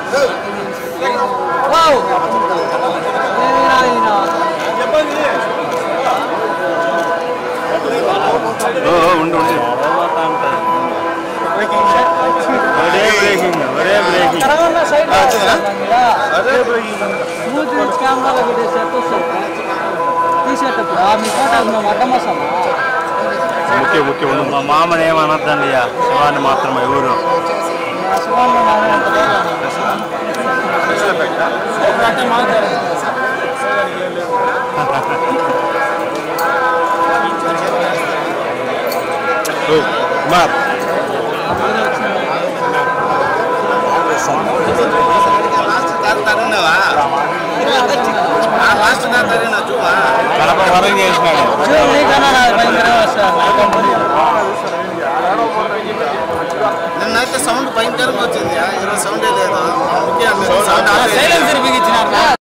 ఉండు ఉండు ఒరే బ్రేకింగ్ ఒరే బ్రేకింగ్ కెమెరాలో వీడియో సెట్ వస్తుంది తీసేటప్పుడు ఆ మీ ఫోటో మేము అడ్డం వస్తామా ముఖ్య ముఖ్య ఉండు మా మామని ఏమనద్దండి ఇక శివాన్ని మాత్రమే ఎవరు ఓ, కుమార్ కడప వరం చేసినాడు నిన్నైతే సౌండ్ భయంకరంగా వచ్చింది ఈరోజు సౌండే లేదు అందుకే మీరు సౌండ్ ఆఫ్ చేయండి.